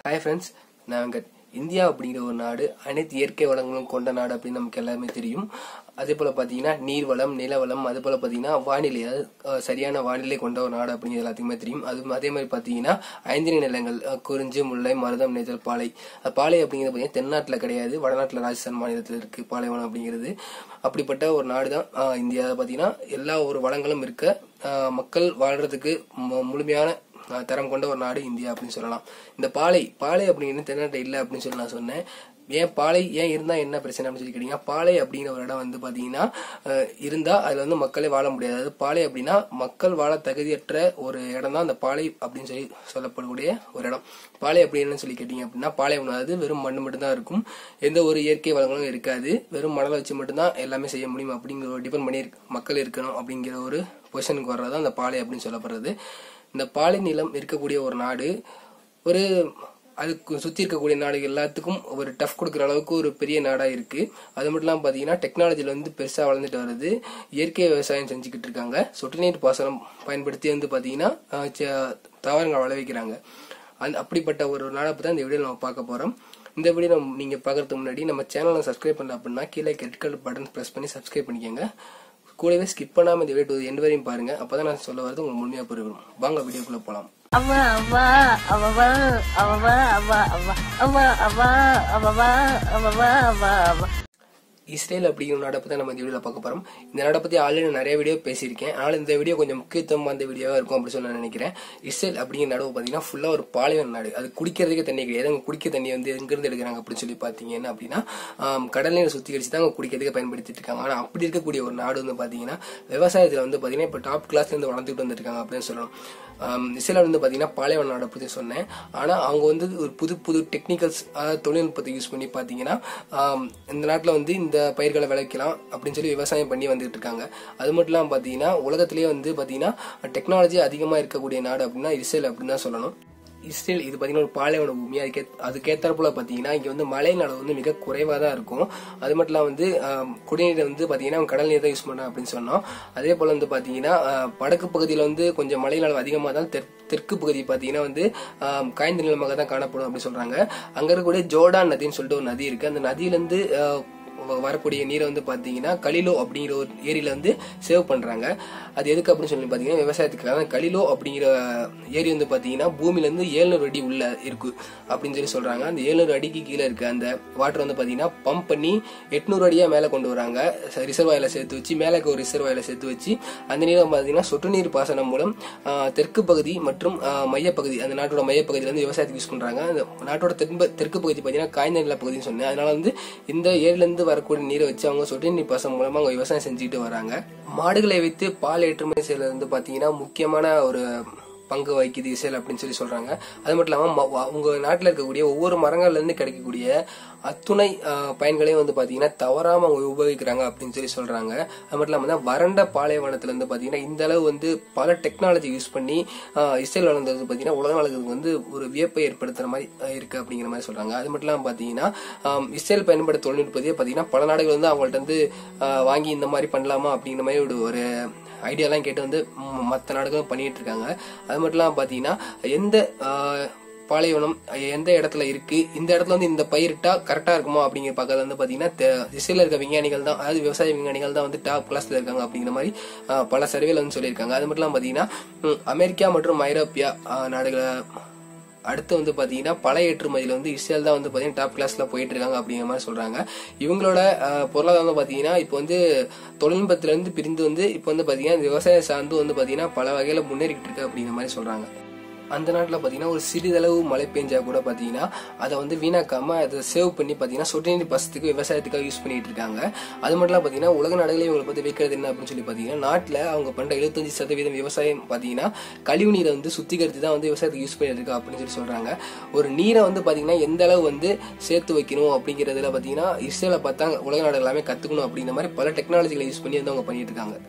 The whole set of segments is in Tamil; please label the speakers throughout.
Speaker 1: ஹாய் ஃப்ரெண்ட்ஸ் நான் வெங்கட் இந்தியா அப்படிங்கிற ஒரு நாடு அனைத்து இயற்கை வளங்களும் கொண்ட நாடு அப்படின்னு நமக்கு எல்லாமே தெரியும் அதே போல பாத்தீங்கன்னா நீர்வளம் நிலவளம் அது போல பாத்தீங்கன்னா வானிலை அதாவது அஹ், சரியான வானிலை கொண்ட ஒரு நாடு அப்படிங்கிறது எல்லாத்துக்குமே தெரியும் அது அதே மாதிரி பாத்தீங்கன்னா ஐந்திரி நிலங்கள் அஹ், குறிஞ்சி முல்லை மருதம் நெய்தல் பாலை அஹ், பாலை அப்படிங்கிறது பாத்தீங்கன்னா தென்னாட்டுல கிடையாது வடநாட்டுல ராஜஸ்தான் மாநிலத்தில் இருக்கு பாலைவனம் அப்படிங்கிறது அப்படிப்பட்ட ஒரு நாடு தான் இந்தியா பாத்தீங்கன்னா எல்லா ஒரு வளங்களும் இருக்க அஹ், மக்கள் வாழ்றதுக்கு மு- முழுமையான அஹ் தரம் கொண்ட ஒரு நாடு இந்தியா அப்படின்னு சொல்லலாம் இந்த பாலை பாலை அப்படிங்கிறது தென்னாட்டை இல்லை அப்படின்னு சொல்லி நான் சொன்னேன் ஏன் பாலை ஏன் இருந்தா என்ன பிரச்சனை அப்படின்னு சொல்லி கேட்டீங்கன்னா பாலை அப்படிங்கிற ஒரு இடம் வந்து பாத்தீங்கன்னா அஹ், இருந்தா அதுல வந்து மக்களே வாழ முடியாது அதாவது பாலை அப்படின்னா மக்கள் வாழ தகுதியற்ற ஒரு இடம் தான் அந்த பாலை அப்படின்னு சொல்லி சொல்லப்படக்கூடிய ஒரு இடம் பாலை அப்படின்னு சொல்லி கேட்டீங்க அப்படின்னா பாலை அதாவது வெறும் மண் மட்டும்தான் இருக்கும் எந்த ஒரு இயற்கை வளங்களும் இருக்காது வெறும் மணலை வச்சு மட்டும்தான் எல்லாமே செய்ய முடியும் அப்படிங்கிற ஒரு டிபெண்ட் பண்ணி இருக்கு- மக்கள் இருக்கணும் அப்படிங்கிற ஒரு பொசிஷனுக்கு வர்றது அந்த பாலை அப்படின்னு சொல்லப்படுறது இந்த பாலை நிலம் இருக்கக்கூடிய ஒரு நாடு ஒரு அதுக்கு சுத்தி இருக்கக்கூடிய நாடுகள் எல்லாத்துக்கும் ஒரு டஃப் கொடுக்குற அளவுக்கு ஒரு பெரிய நாடா இருக்கு அது மட்டும் இல்லாம பாத்தீங்கன்னா டெக்னாலஜில வந்து பெருசா வளர்ந்துட்டு வருது இயற்கை விவசாயம் செஞ்சுக்கிட்டு இருக்காங்க சொட்டு நீர் பாசனம் பயன்படுத்தி வந்து பாத்தீங்கன்னா அஹ், ச- தாவரங்கள் விளைவிக்கிறாங்க அந்த அப்படிப்பட்ட ஒரு நாடை பத்தி தான் இந்த வீடியோ நம்ம பார்க்க போறோம் இந்த வீடியோ நம்ம நீங்க பார்க்கறதுக்கு முன்னாடி நம்ம சேனலை சப்ஸ்கிரைப் பண்ணல அப்படின்னா கீழே ரெட் கலர் பட்டன் பிரஸ் பண்ணி சப்ஸ்கிரைப் பண்ணிக்கோங்க கூடவே ஸ்கிப் பண்ணாம இந்த வீடியோ எண்டு வரையும் பாருங்க அப்பதான் நான் சொல்ல வரது உங்களுக்கு முழுமையா புரியும் வாங்க வீடியோக்குள்ள போலாம்
Speaker 2: அவ அவ அவவ அவவ அவ அவ அவ அவ அவவ அவவ அவ அவ
Speaker 1: இஸ்ரேல் அப்படிங்கிற நாடை பத்தி நம்ம இந்த வீடியோல பார்க்க போறோம் இந்த நாடை பத்தி ஆல்ரெடி நான் நிறைய வீடியோ பேசியிருக்கேன் அதனால இந்த வீடியோ கொஞ்சம் முக்கியத்துவம் வாய்ந்த வீடியோவா இருக்கும் அப்படின்னு சொல்லி நான் நினைக்கிறேன் இஸ்ரேல் அப்படிங்கிற நாடு பாத்தீங்கன்னா ஃபுல்லா ஒரு பாலைவன நாடு அது குடிக்கிறதுக்கு தண்ணி கிடையாது அங்க குடிக்க தண்ணி வந்து எங்க இருந்து எடுக்கிறாங்க அப்படின்னு சொல்லி பாத்தீங்கன்னா அப்படின்னா ஆம், கடல் நீரை சுத்திகரிச்சு தான் அங்க குடிக்கிறதுக்கு பயன்படுத்திட்டு இருக்காங்க ஆனா அப்படி இருக்கக்கூடிய ஒரு நாடு வந்து பாத்தீங்கன்னா விவசாயத்துல வந்து பாத்தீங்கன்னா இப்ப டாப் கிளாஸ்ல இருந்து வளர்ந்துட்டு வந்துருக்காங்க அப்படின்னு சொல்லணும் ஆம், இஸ்ரேல் வந்து பாத்தீங்கன்னா பாலைவன நாடு பத்தி சொன்னேன் ஆனா அவங்க வந்து ஒரு புது புது டெக்னிக்கல்ஸ் அதாவது தொழில்நுட்பத்தை யூஸ் பண்ணி பாத்தீங்கன்னா ஆம், இந்த நாட்டுல வந்து இந்த பயிர்களை விளைக்கலாம் அப்படின்னு சொல்லி விவசாயம் பண்ணி வந்துட்டு இருக்காங்க அது மட்டும் இல்லாம பாத்தீங்கன்னா உலகத்திலேயே வந்து பாத்தீங்கன்னா டெக்னாலஜி அதிகமா இருக்கக்கூடிய நாடு அப்படின்னா இஸ்ரேல் அப்படின்னு தான் சொல்லணும் இஸ்ரேல் இது பாத்தீங்கன்னா ஒரு பாலைவன பூமி அதுக்கே அதுக்கேத்தாப்புல பாத்தீங்கன்னா இங்க வந்து மழை அளவு வந்து மிக குறைவா தான் இருக்கும் அது மட்டும் இல்லாம வந்து ஆம், குடிநீரை வந்து பாத்தீங்கன்னா அவங்க கடல் நீர் தான் யூஸ் பண்ண அப்படின்னு சொன்னோம் அதே போல வந்து பாத்தீங்கன்னா ஆஹ், வடக்கு பகுதியில வந்து கொஞ்சம் மழை அளவு அதிகமா தான் தெற்- தெற்கு பகுதி பாத்தீங்கன்னா வந்து ஆம், காய்ந்த நிலமாக தான் காணப்படும் அப்படின்னு சொல்றாங்க அங்க இருக்கக்கூடிய ஜோர்டான் நதின்னு சொல்லிட்டு ஒரு நதி இருக்கு அந்த நதியில இருந்து ஆஹ், வ- வரக்கூடிய நீரை வந்து பாத்தீங்கன்னா கலிலோ அப்படிங்கிற ஒரு ஏரியில வந்து சேவ் பண்றாங்க அது எதுக்கு அப்படின்னு சொல்லி பாத்தீங்கன்னா விவசாயத்துக்காக கலிலோ அப்படிங்கிற ஏரி வந்து பாத்தீங்கன்னா பூமியில இருந்து 700 அடி உள்ள இருக்கு அப்படின்னு சொல்லி சொல்றாங்க அந்த 700 அடிக்கு கீழே இருக்கு அந்த வாட்டர் வந்து பாத்தீங்கன்னா பம்ப் பண்ணி 800 அடியா மேல கொண்டு வராங்க ரிசர்வாயில சேர்த்து வச்சு மேல இருக்க ஒரு ரிசர்வாயில சேர்த்து வச்சு அந்த நீரை பாத்தீங்கன்னா சொட்டு நீர் பாசனம் மூலம் ஆஹ், தெற்கு பகுதி மற்றும் ஆஹ், மையப்பகுதி அந்த நாட்டோட மையப்பகுதியில வந்து விவசாயத்துக்கு யூஸ் பண்றாங்க அந்த நாட்டோட தென்ப தெற்கு பகுதி பாத்தீங்கன்னா காய்ந்த நில பகுதின்னு சொன்னேன் அதனால வந்து இந்த ஏரியில இருந்து வரக்கூடிய நீரை வச்சு அவங்க சொட்டு நீர் பாசனம் மூலமா அவங்க விவசாயம் செஞ்சுட்டு வராங்க மாடுகளை வைத்து பால் ஏற்றுமதி செய்யறது வந்து பாத்தீங்கன்னா முக்கியமான ஒரு பங்கு வகிக்குது இசைல் அப்படின்னு சொல்லி சொல்றாங்க அது மட்டும் இல்லாம ம- வ- உங்க நாட்டுல இருக்கக்கூடிய ஒவ்வொரு மரங்கள்ல இருந்து கிடைக்கக்கூடிய அத்துணை ஆஹ், பயன்களையும் வந்து பாத்தீங்கன்னா தவறாம அவங்க உபயோகிக்கிறாங்க அப்படின்னு சொல்லி சொல்றாங்க அது மட்டும் இல்லாம தான் வறண்ட பாலைவனத்துல இருந்து பாத்தீங்கன்னா இந்த அளவு வந்து பல டெக்னாலஜி யூஸ் பண்ணி ஆஹ், இஸ்ரேல் வளர்ந்தது பாத்தீங்கன்னா உலக நாளுக்கு வந்து ஒரு வியப்பை ஏற்படுத்துற மாதிரி ஆஹ், இருக்கு அப்படிங்கிற மாதிரி சொல்றாங்க அது மட்டும் இல்லாம பாத்தீங்கன்னா ஆம், இஸ்ரேல் பயன்படுத்த தொழில்நுட்பத்தையே பாத்தீங்கன்னா பல நாடுகள் வந்து அவங்கள்ட்ட வந்து ஆஹ், வாங்கி இந்த மாதிரி பண்ணலாமா அப்படிங்கிற மாதிரி ஒரு ஒரு ஐடியாலாம் கேட்டு வந்து ம், மத்த நாடுகளும் பண்ணிட்டு இருக்காங்க அது மட்டும் இல்லாம பாத்தீங்கன்னா எந்த ஆஹ், பாலைவனம் எந்த இடத்துல இருக்கு இந்த இடத்துல வந்து இந்த பயிரிட்டா கரெக்டா இருக்குமா அப்படிங்கிற பக்கத்துல வந்து பாத்தீங்கன்னா தெ- திசையில இருக்க விஞ்ஞானிகள் தான் அதாவது விவசாய விஞ்ஞானிகள் தான் வந்து டாப் கிளாஸ்ல இருக்காங்க அப்படிங்கிற மாதிரி ஆஹ், பல சர்வேல வந்து சொல்லியிருக்காங்க அது மட்டும் இல்லாம பாத்தீங்கன்னா ம், அமெரிக்கா மற்றும் ஐரோப்பியா ஆஹ், நாடுகளை அடுத்து வந்து பாத்தீங்கன்னா பல ஏற்றுமதியில வந்து இஸ்ரேல் தான் வந்து பாத்தீங்கன்னா டாப் கிளாஸ்ல போயிட்டு இருக்காங்க அப்படிங்கிற மாதிரி சொல்றாங்க இவங்களோட அஹ், பொருளாதாரம் வந்து பாத்தீங்கன்னா இப்போ வந்து தொழில்நுட்பத்துல இருந்து பிரிந்து வந்து இப்போ வந்து பாத்தீங்கன்னா இந்த விவசாயம் சார்ந்து வந்து பாத்தீங்கன்னா பல வகையில முன்னேறிக்கிட்டு இருக்கு அப்படிங்கிற மாதிரி சொல்றாங்க அந்த நாட்டில் பார்த்தீங்கன்னா ஒரு சிறிதளவு மழை பெஞ்சா கூட பார்த்தீங்கன்னா அதை வந்து வீணாக்காம அதை சேவ் பண்ணி பார்த்தீங்கன்னா சொட்டு நீர் பாசத்துக்கு விவசாயத்துக்காக யூஸ் பண்ணிட்டு இருக்காங்க அது மட்டும் இல்லாம பார்த்தீங்கன்னா உலக நாடுகளே இவங்களை பற்றி வைக்கிறது என்ன அப்படின்னு சொல்லி பார்த்தீங்கன்னா நாட்டில் அவங்க பண்ற எழுபத்தஞ்சு சதவீதம் விவசாயம் பார்த்தீங்கன்னா கழிவு நீரை வந்து சுத்திகரித்து தான் வந்து விவசாயத்துக்கு யூஸ் பண்ணிட்டு இருக்கா அப்படின்னு சொல்லி சொல்றாங்க ஒரு நீரை வந்து பார்த்தீங்கன்னா எந்த அளவு வந்து சேர்த்து வைக்கணும் அப்படிங்கிறதுல பார்த்தீங்கன்னா இஸ்ரேலை பார்த்தா உலக நாடுகள் எல்லாமே கத்துக்கணும் அப்படிங்கிற மாதிரி பல டெக்னாலஜிகளை யூஸ் பண்ணி வந்து அவங்க பண்ணிட்டு இருக்காங்க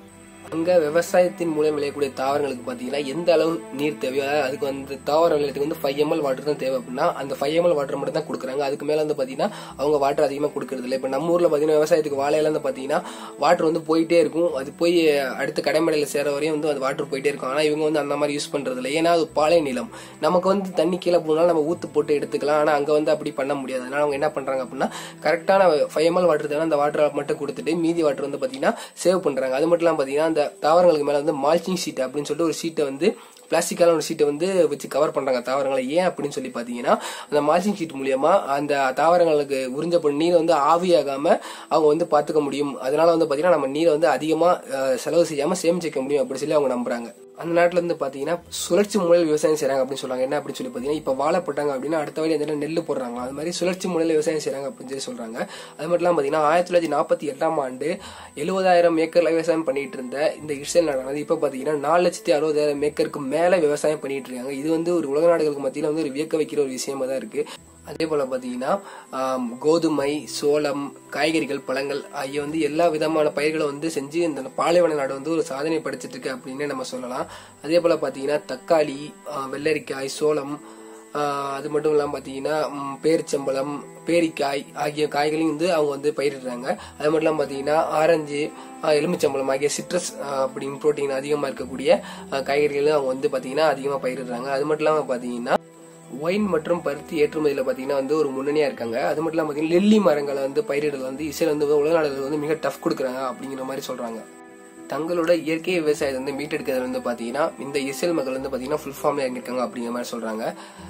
Speaker 1: அங்க விவசாயத்தின் மூலம் விளையக்கூடிய தாவரங்களுக்கு பாத்தீங்கன்னா எந்த அளவு நீர் தேவையோ அதாவது அதுக்கு வந்து தாவர விளையத்துக்கு வந்து ஃபைவ் எம்எல் வாட்டர் தான் தேவை அப்படின்னா அந்த ஃபைவ் எம்எல் வாட்டர் மட்டும் தான் கொடுக்குறாங்க அதுக்கு மேல வந்து பாத்தீங்கன்னா அவங்க வாட்டர் அதிகமா கொடுக்கறது இல்லை இப்ப நம்ம ஊர்ல பாத்தீங்கன்னா விவசாயத்துக்கு வாழையில வந்து பாத்தீங்கன்னா வாட்டர் வந்து போயிட்டே இருக்கும் அது போய் அடுத்த கடைமடையில சேர வரையும் வந்து அது வாட்டர் போயிட்டே இருக்கும் ஆனா இவங்க வந்து அந்த மாதிரி யூஸ் பண்றது இல்லை ஏன்னா அது பாலை நிலம் நமக்கு வந்து தண்ணி கீழே போனாலும் நம்ம ஊத்து போட்டு எடுத்துக்கலாம் ஆனா அங்க வந்து அப்படி பண்ண முடியாது அதனால அவங்க என்ன பண்றாங்க அப்படின்னா கரெக்டான ஃபைவ் எம்எல் வாட்டர் தேவை அந்த வாட்டரை மட்டும் கொடுத்துட்டு மீதி வாட்டர் வந்து பாத்தீங்கன்னா சேவ் பண்றாங்க அது மட்டும் இல்லாம பாத்தீங்கன்னா அந்த தாவரங்களுக்கு மேல வந்து மால்ச்சிங் ஷீட் அப்படின்னு சொல்லிட்டு ஒரு ஷீட்டை வந்து பிளாஸ்டிக்கான ஒரு ஷீட்டை வந்து வச்சு கவர் பண்றாங்க தாவரங்களை ஏன் அப்படின்னு சொல்லி பாத்தீங்கன்னா அந்த மால்ச்சிங் ஷீட் மூலியமா அந்த தாவரங்களுக்கு உறிஞ்சப்படும் நீரை வந்து ஆவியாகாம அவங்க வந்து பாத்துக்க முடியும் அதனால வந்து பாத்தீங்கன்னா நம்ம நீரை வந்து அதிகமா அஹ், செலவு செய்யாம சேமிச்சு வைக்க முடியும் அப்படி சொல்லி அவங்க நம்புறாங்க அந்த நாட்டுல இருந்து பாத்தீங்கன்னா சுழற்சி முறையில் விவசாயம் செய்றாங்க அப்படின்னு சொல்றாங்க என்ன அப்படின்னு சொல்லி பாத்தீங்கன்னா இப்ப வாழை போட்டாங்க அப்படின்னா அடுத்த வழி எந்த நெல் போடுறாங்க அது மாதிரி சுழற்சி முறையில் விவசாயம் செய்றாங்க அப்படின்னு சொல்லி சொல்றாங்க அது மட்டும் இல்லாம பாத்தீங்கன்னா ஆயிரத்தி தொள்ளாயிரத்தி நாற்பத்தி எட்டாம் ஆண்டு எழுபதாயிரம் ஏக்கர்ல விவசாயம் பண்ணிட்டு இருந்த இந்த இஸ்ரேல் நாடானது இப்ப பாத்தீங்கன்னா நாலு லட்சத்தி அறுபதாயிரம் ஏக்கருக்கு மேல விவசாயம் பண்ணிட்டு இருக்காங்க இது வந்து ஒரு உலக நாடுகளுக்கு மத்தியில வந்து ஒரு வியக்க வைக்கிற ஒரு விஷயமா தான் இருக்கு அதே போல பாத்தீங்கன்னா ஆம், கோதுமை சோளம் காய்கறிகள் பழங்கள் ஆகிய வந்து எல்லா விதமான பயிர்களை வந்து செஞ்சு இந்த பாலைவன நாடு வந்து ஒரு சாதனை படைச்சிட்டு இருக்கு அப்படின்னு நம்ம சொல்லலாம் அதே போல பாத்தீங்கன்னா தக்காளி ஆ, வெள்ளரிக்காய் சோளம் ஆ, அது மட்டும் இல்லாம பாத்தீங்கன்னா ம், பேரிச்சம்பழம் பேரிக்காய் ஆகிய காய்களையும் வந்து அவங்க வந்து பயிரிடுறாங்க அது மட்டும் இல்லாம பாத்தீங்கன்னா ஆரஞ்சு ஆ, எலுமிச்சம்பழம் ஆகிய சிட்ரஸ் அப்படின்னு புரோட்டீன் அதிகமா இருக்கக்கூடிய ஆ, காய்கறிகளும் அவங்க வந்து பாத்தீங்கன்னா அதிகமா பயிரிடுறாங்க அது மட்டும் இல்லாம பாத்தீங்கன்னா ஒயின் மற்றும் பருத்தி ஏற்றுமதியில பாத்தீங்கன்னா வந்து ஒரு முன்னணியா இருக்காங்க அது மட்டும் இல்லாம பாத்தீங்கன்னா லெல்லி மரங்களை வந்து பயிரிடல வந்து இசையில வந்து உலக நாடுகள் வந்து மிக டஃப் கொடுக்குறாங்க அப்படிங்கிற மாதிரி சொல்றாங்க தங்களோட இயற்கை விவசாயத்தை வந்து மீட்டெடுக்கிறது வந்து பாத்தீங்கன்னா இந்த இஸ்ரேல் மக்கள் வந்து பாத்தீங்கன்னா ஃபுல் ஃபார்ம்ல இறங்கிருக்காங்க அப்படிங்கிற மாதிரி சொல்றாங்க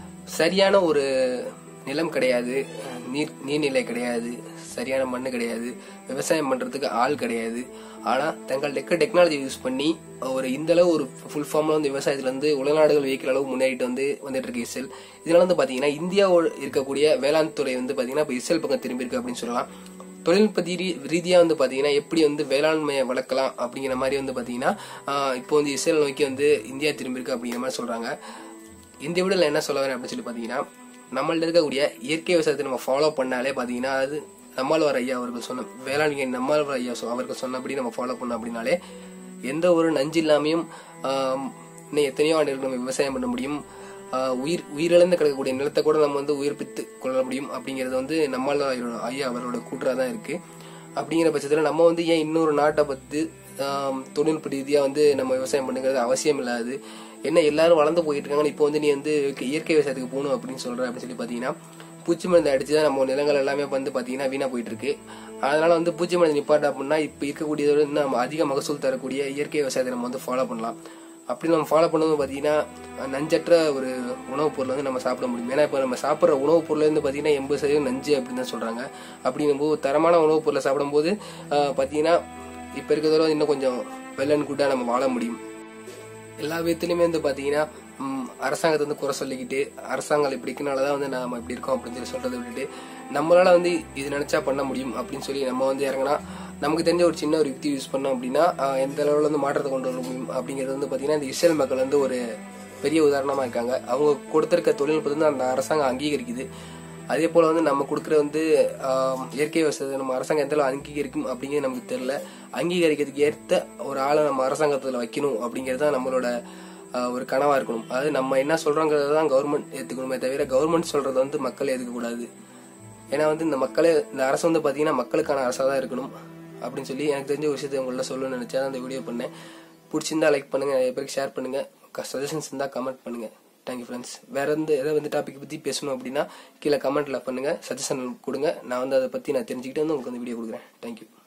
Speaker 1: சரியான ஒரு நிலம் கிடையாது நீர் நீர்நிலை கிடையாது சரியான மண்ணு கிடையாது விவசாயம் பண்றதுக்கு ஆள் கிடையாது ஆனா தங்கள் இருக்க டெக்னாலஜி யூஸ் பண்ணி ஒரு இந்த அளவு ஒரு ஃபுல் ஃபார்ம்ல வந்து விவசாயத்துல இருந்து உலகநாடுகள் வியக்கிற அளவு முன்னேறிட்டு வந்து வந்துட்டு இருக்கு இஸ்ரேல் இதனால வந்து பாத்தீங்கன்னா இந்தியாவோட இருக்கக்கூடிய வேளாண் துறை வந்து பாத்தீங்கன்னா இப்ப இஸ்ரேல் பக்கம் திரும்பி இருக்கு அப்படின்னு சொல்லலாம் தொழில்நுட்ப ரீ- ரீதியா வந்து பாத்தீங்கன்னா எப்படி வந்து வேளாண்மையை வளர்க்கலாம் அப்படிங்கிற மாதிரி வந்து பாத்தீங்கன்னா ஆஹ் இப்போ வந்து இஸ்ரேல் நோக்கி வந்து இந்தியா திரும்பி இருக்கு அப்படிங்கிற மாதிரி சொல்றாங்க இந்த வீடியோல என்ன சொல்ல வரேன் அப்படின்னு சொல்லி பாத்தீங்கன்னா நம்மள்ட்ட இருக்கக்கூடிய இயற்கை விவசாயத்தை நம்ம ஃபாலோ பண்ணாலே பாத்தீங்கன்னா அது நம்மாழ்வார் ஐயா அவர்கள் சொன்ன வேளாண்மை நம்மாழ்வார் ஐயா சொ- அவர்கள் சொன்னபடி நம்ம ஃபாலோ பண்ணோம் அப்படின்னாலே எந்த ஒரு நஞ்சு இல்லாமையும் ஆஹ், இன்னும் எத்தனையோ ஆண்டுகள் நம்ம விவசாயம் பண்ண முடியும் ஆஹ், உயிர் உயிரிழந்து கிடக்கக்கூடிய நிலத்தை கூட நம்ம வந்து உயிர்ப்பித்து கொள்ள முடியும் அப்படிங்கிறது வந்து நம்மாழ்வார் ஐயா அவரோட கூற்றா தான் இருக்கு அப்படிங்கிற பட்சத்துல நம்ம வந்து ஏன் இன்னொரு நாட்டை பத்தி ஆம், தொழில்நுட்ப ரீதியா வந்து நம்ம விவசாயம் பண்ணுங்கிறது அவசியம் இல்லாது என்ன எல்லாரும் வளர்ந்து போயிட்டு இருக்காங்க இப்போ வந்து நீ வந்து இயற்கை விவசாயத்துக்கு போகணும் அப்படின்னு சொல்ற அப்படின்னு சொல்லி பாத்தீங்கன்னா பூச்சி மருந்து அடிச்சு தான் நம்ம நிலங்கள் எல்லாமே வந்து பாத்தீங்கன்னா வீணா போயிட்டு இருக்கு அதனால வந்து பூச்சி மருந்து நிப்பாட்ட அப்படின்னா இப்ப இருக்கக்கூடியதோட இன்னும் நம்ம அதிக மகசூல் தரக்கூடிய இயற்கை விவசாயத்தை நம்ம வந்து ஃபாலோ பண்ணலாம் அப்படி நம்ம ஃபாலோ பண்ணும்போது பாத்தீங்கன்னா நஞ்சற்ற ஒரு உணவுப் பொருளை வந்து நம்ம சாப்பிட முடியும் ஏன்னா இப்போ நம்ம சாப்பிட்ற உணவுப் பொருள் வந்து பாத்தீங்கன்னா எண்பது சதவீதம் நஞ்சு அப்படின்னு தான் சொல்றாங்க அப்படிங்கும்போது தரமான உணவுப் பொருளை சாப்பிடும்போது ஆஹ், பாத்தீங்கன்னா இப்ப இருக்கிறதோட இன்னும் கொஞ்சம் வெள்ளன் கூட நம்ம வாழ முடியும் எல்லா விதத்துலயுமே வந்து பாத்தீங்கன்னா ம், அரசாங்கத்தை வந்து குறை சொல்லிக்கிட்டு அரசாங்கம் இப்படி இருக்கனாலதான் வந்து நாம இப்படி இருக்கோம் அப்படின்னு சொல்லி சொல்றதை விட்டுட்டு நம்மளால வந்து இது நினைச்சா பண்ண முடியும் அப்படின்னு சொல்லி நம்ம வந்து இறங்கினா நமக்கு தெரிஞ்ச ஒரு சின்ன ஒரு யுக்தி யூஸ் பண்ணோம் அப்படின்னா ஆஹ், எந்த அளவுல வந்து மாற்றத்தை கொண்டு வர முடியும் அப்படிங்கிறது வந்து பாத்தீங்கன்னா இந்த இஸ்ரேல் மக்கள் வந்து ஒரு பெரிய உதாரணமா இருக்காங்க அவங்க கொடுத்திருக்க தொழில்நுட்பத்தை வந்து அந்த அரசாங்கம் அங்கீகரிக்குது அதே போல வந்து நம்ம கொடுக்குற வந்து ஆஹ், இயற்கை விவசாயத்தை நம்ம அரசாங்கம் எந்த அளவு அங்கீகரிக்கும் அப்படிங்கிறது நமக்கு தெரியல அங்கீகரிக்கிறதுக்கு ஏற்ற ஒரு ஆளை நம்ம அரசாங்கத்துல வைக்கணும் அப்படிங்கிறது தான் நம்மளோட ஆஹ், ஒரு கனவா இருக்கணும் அதாவது நம்ம என்ன சொல்றோங்கிறத தான் கவர்மெண்ட் ஏத்துக்கணுமே தவிர கவர்மெண்ட் சொல்றத வந்து மக்கள் ஏத்துக்க கூடாது ஏன்னா வந்து இந்த மக்களே இந்த அரசு வந்து பாத்தீங்கன்னா மக்களுக்கான அரசா தான் இருக்கணும் அப்படின்னு சொல்லி எனக்கு தெரிஞ்ச ஒரு விஷயத்தை உங்கள்ட்ட சொல்லணும்னு நினைச்சா தான் இந்த வீடியோ பண்ணேன் பிடிச்சிருந்தா லைக் பண்ணுங்க நிறைய பேருக்கு ஷேர் பண்ணுங்க சஜஷன்ஸ் இருந்தா கமெண்ட் பண்ணுங்க தேங்க்யூ ஃப்ரெண்ட்ஸ் வேற எந்த ஏதாவது வந்து டாபிக் பத்தி பேசணும் அப்படின்னா கீழே கமெண்ட்ல பண்ணுங்க சஜஷன் கொடுங்க நான் வந்து அதை பத்தி நான் தெரிஞ்சுக்கிட்டு வந்து உங்களுக்கு வந்து வீடியோ கொடுக்குறேன் தேங்க்யூ